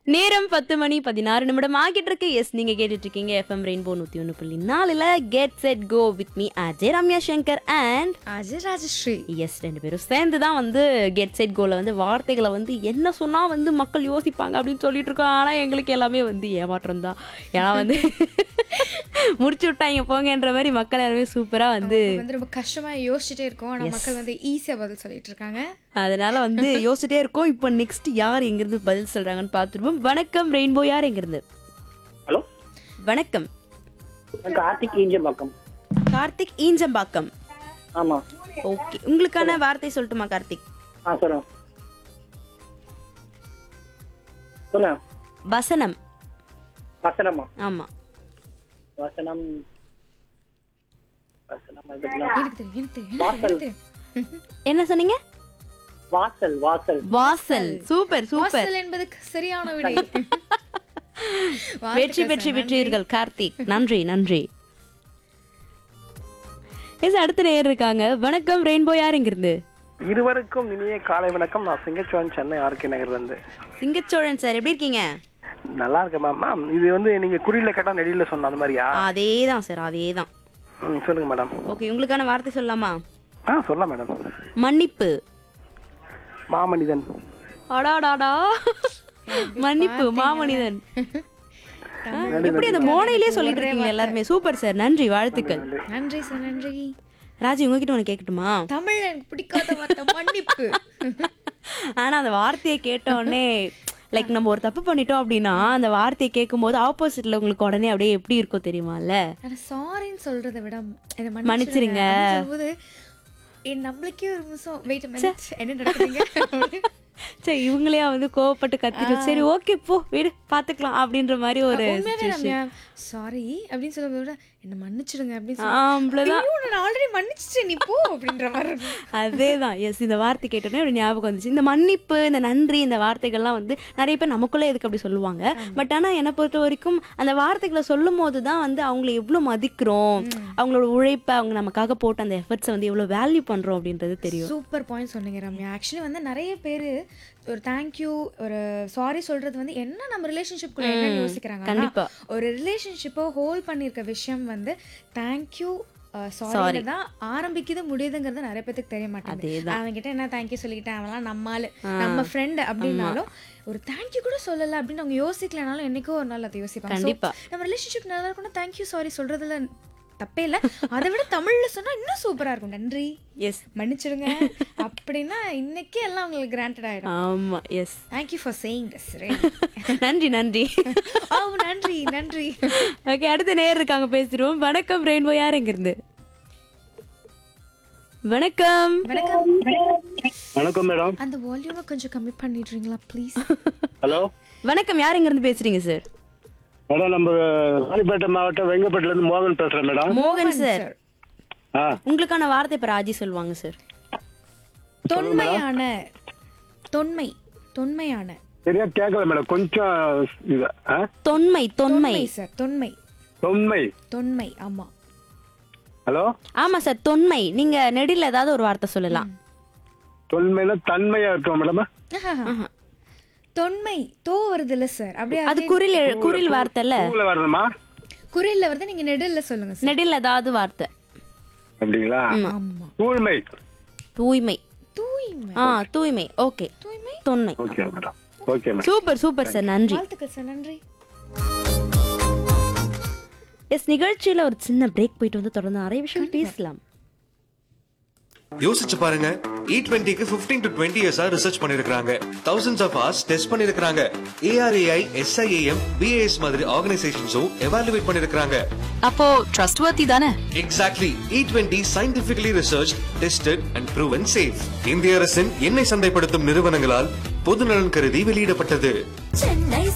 நேரம் பத்து மணி பதினாறு நிமிடம் ஆகிட்டு இருக்கு எஸ் நீங்க கேட்டுட்டு இருக்கீங்க எஃப்எம் ரெயின்போ நூத்தி ஒன்று புள்ளி நாலுல get set go with me Ajay Ramya Shankar and Ajay Rajashree S ரெண்டு பேரும் சேர்ந்து தான் வந்து கெட் செட் கோல வந்து வார்த்தைகளை வந்து என்ன சொன்னா வந்து மக்கள் யோசிப்பாங்க அப்படின்னு சொல்லிட்டு இருக்கோம் ஆனா எங்களுக்கு எல்லாமே வந்து ஏமாற்றம் தான் ஏன்னா வந்து முடிச்சு விட்டாங்க போங்கன்ற மாதிரி மக்கள் எல்லாமே சூப்பரா வந்து வந்து ரொம்ப கஷ்டமா யோசிச்சுட்டே இருக்கோம் ஆனா மக்கள் வந்து ஈஸியா பதில் சொல்லிட்டு இருக்காங்க அதனால வந்து யோசிச்சிட்டே இருக்கோம் இப்போ நெக்ஸ்ட் யார் எங்கிருந்து பதில் சொல்றாங்கன்னு பார்த்துருப்போம் வணக்கம் ரெயின்போ யார் எங்கிருந்து ஹலோ வணக்கம் நான் கார்த்திக் ஈஞ்சம்பாக்கம் கார்த்திக் ஈஞ்சம்பாக்கம் ஆமா ஓகே உங்களுக்கான வார்த்தை சொல்லட்டுமா கார்த்திக் ஆ சொல்லுங்க சொல்லுங்க வசனம் வசனமா ஆமா வசனம் வசனம் அது என்ன? எனக்கு தெரியும் எனக்கு தெரியும் எனக்கு வாசல். தெரியும் என்ன சொன்னீங்க வாசல் வாசல் வாசல் சூப்பர் சூப்பர் வாசல் என்பதுக்கு சரியான விடை வெற்றி பெற்று வெற்றீர்கள் கார்த்திக் நன்றி நன்றி எஸ் அடுத்த நேர் இருக்காங்க வணக்கம் ரெயின்போ யார் எங்கிருந்து இருவருக்கும் இனிய காலை வணக்கம் நான் சிங்கச்சோழன் சென்னை ஆர்கே நகர்ல இருந்து சிங்கச்சோழன் சார் எப்படி இருக்கீங்க நல்லா இருக்கேன் மேம் மேம் இது வந்து நீங்க குறியில கேட்டா நெடியில சொன்ன அந்த மாதிரியா அதே தான் சார் அதே தான் ம், சொல்லுங்க மேடம் ஓகே உங்களுக்கான வார்த்தை சொல்லலாமா ஆ சொல்லலாம் மேடம் மன்னிப்பு மாமனிதன் அடாடாடா மன்னிப்பு மாமனிதன் ஆ, எப்படி அந்த மோனையிலே சொல்லிட்டு இருக்கீங்க எல்லாருமே சூப்பர் சார் நன்றி வாழ்த்துக்கள் நன்றி சார் நன்றி ராஜி உங்ககிட்ட ஒன்று கேட்கட்டுமா தமிழ் எனக்கு பிடிக்காத வார்த்தை மன்னிப்பு ஆனா அந்த வார்த்தையை கேட்ட உடனே லைக் நம்ம ஒரு தப்பு பண்ணிட்டோம் அப்படின்னா அந்த வார்த்தையை கேட்கும்போது ஆப்போசிட்ல உங்களுக்கு உடனே அப்படியே எப்படி இருக்கும் தெரியுமால ஆனா சாரின்னு சொல்றதை விட என்னை மன்னிச்சிருங்க. மன்னிச்சிருங்க அப்படின்னு சொல்லும்போது என் நம்மளுக்கே ஒரு நிமிஷம் வெயிட் மினிட் என்ன நடக்குதுங்க சரி இவங்களே வந்து கோவப்பட்டு கத்திட்டு சரி ஓகே போ வீடு பாத்துக்கலாம் அப்படின்ற மாதிரி ஒரு உண்மையாவே ரம்யா சாரி அப்படின்னு சொல்லும்போது விட என்ன மன்னிச்சிடுங்க அப்படின்னு ஆம்பளதான் சொல்லி நான் ஆல்ரெடி மன்னிச்சிட்டேன் நீ போ அப்படின்ற மாதிரி இருக்கும். அதேதான் எஸ் இந்த வார்த்தை கேட்டோன்னே ஒரு ஞாபகம் வந்துச்சு இந்த மன்னிப்பு இந்த நன்றி இந்த வார்த்தைகள்லாம் வந்து நிறைய பேர் நமக்குள்ளே எதுக்கு அப்படி சொல்லுவாங்க பட் ஆனா என்னை பொறுத்த வரைக்கும் அந்த வார்த்தைகளை சொல்லும் போது தான் வந்து அவங்கள எவ்வளோ மதிக்கிறோம் அவங்களோட உழைப்பை அவங்க நமக்காக போட்டு அந்த எஃபர்ட்ஸை வந்து எவ்வளோ வேல்யூ பண்றோம் அப்படின்றது தெரியும் சூப்பர் பாயிண்ட் சொன்னீங்க ரம்யா ஆக்சுவலி வந்து நிறைய பேர் ஒரு தேங்க்யூ ஒரு சாரி சொல்றது வந்து என்ன நம்ம ரிலேஷன்ஷிப்குள்ள என்ன யோசிக்கிறாங்க கண்டிப்பா. ஒரு ரிலேஷன்ஷிப்பை ஹோல்ட் பண்ணியிருக்க விஷயம் வந்து தேங்க்யூ சாரி தான் ஆரம்பிக்குது முடியுதுங்கிறது நிறைய பேத்துக்கு தெரிய மாட்டேங்குது அதேதான். அவங்க கிட்ட என்ன தேங்க்யூ சொல்லிக்கிட்டேன் அவன்லாம் நம்மால் நம்ம ஃப்ரெண்ட் அப்படின்னாலும் ஒரு தேங்க்யூ கூட சொல்லல அப்படின்னு அவங்க யோசிக்கலனாலும் என்னைக்கோ ஒரு நாள் அதை யோசிப்பாங்க So, கண்டிப்பா. நம்ம ரிலேஷன்ஷிப் நல்லா இருக்கணும் தேங்க்யூ சாரி சொல்றதுல தப்பே இல்லை அதை விட தமிழ்ல சொன்னா இன்னும் சூப்பரா இருக்கும் நன்றி எஸ் மன்னிச்சிடுங்க அப்படின்னா இன்னைக்கு எல்லாம் உங்களுக்கு கிராண்டட் ஆயிடும் ஆமா yes thank you for saying this நன்றி நன்றி ஓ நன்றி நன்றி ஓகே அடுத்த நேர் இருக்காங்க பேசிடுவோம் வணக்கம் ரெயின்போ யார் எங்கிருந்து வணக்கம் வணக்கம் வணக்கம் மேடம் அந்த வால்யூமை கொஞ்சம் கம்மி பண்ணிடுறீங்களா ப்ளீஸ் ஹலோ வணக்கம் யார் எங்க இருந்து பேசுறீங்க சார் மேடம் நம்ம ராணிப்பேட்டை மாவட்டம் வெங்கப்பட்டில இருந்து மோகன் பேசுறேன் மேடம் மோகன் சார் ஆ உங்களுக்கான வார்த்தை இப்ப ராஜி சொல்லுவாங்க சார் தொன்மையான தொன்மை தொன்மையான சரியா கேட்கல மேடம் கொஞ்சம் இது ஆ தொன்மை தொன்மை தொன்மை சார் தொன்மை தொன்மை தொன்மை ஆமா ஹலோ ஆமா சார் தொன்மை நீங்க நெடில ஏதாவது ஒரு வார்த்தை சொல்லலாம் தொன்மைனா தன்மையா இருக்கோம் மேடம் ஆஹா. தொன்மை தோ வருது இல்ல சார் அப்படியே அது குரில் எழு- குரில் வார்த்தைல பூல வரணுமா குரில்ல வருது நீங்க நெடுல்ல சொல்லுங்க சார் நெடில் ஏதாவது வார்த்தை அப்படிங்களா ஆமா தூய்மை தூய்மை தூய்மை ஆ தூய்மை ஓகே தூய்மை தொன்மை okay madam okay madam super super sir நன்றி வாழ்த்துக்கள் சார் நன்றி எஸ் நிகழ்ச்சியில ஒரு சின்ன பிரேக் போயிட்டு வந்து தொடர்ந்து நிறைய விஷயம் பேசலாம் யோசிச்சு பாருங்க இ டுவெண்ட்டிக்கு பிப்டீன் டு டுவெண்ட்டி இயர்ஸா ரிசர்ச் பண்ணிருக்காங்க தௌசண்ட்ஸ் ஆஃப் ஹார்ஸ் டெஸ்ட் பண்ணிருக்காங்க ஏஆர்ஏஐ எஸ்ஐஏஎம் பிஏஎஸ் மாதிரி ஆர்கனைசேஷன்ஸும் எவாலுவேட் பண்ணிருக்காங்க அப்போ ட்ரஸ்ட் வர்த்தி தானே exactly E twenty scientifically research tested and proven safe இந்திய அரசின் எண்ணெய் சந்தைப்படுத்தும் நிறுவனங்களால் பொதுநலன் கருதி வெளியிடப்பட்டது சென்னை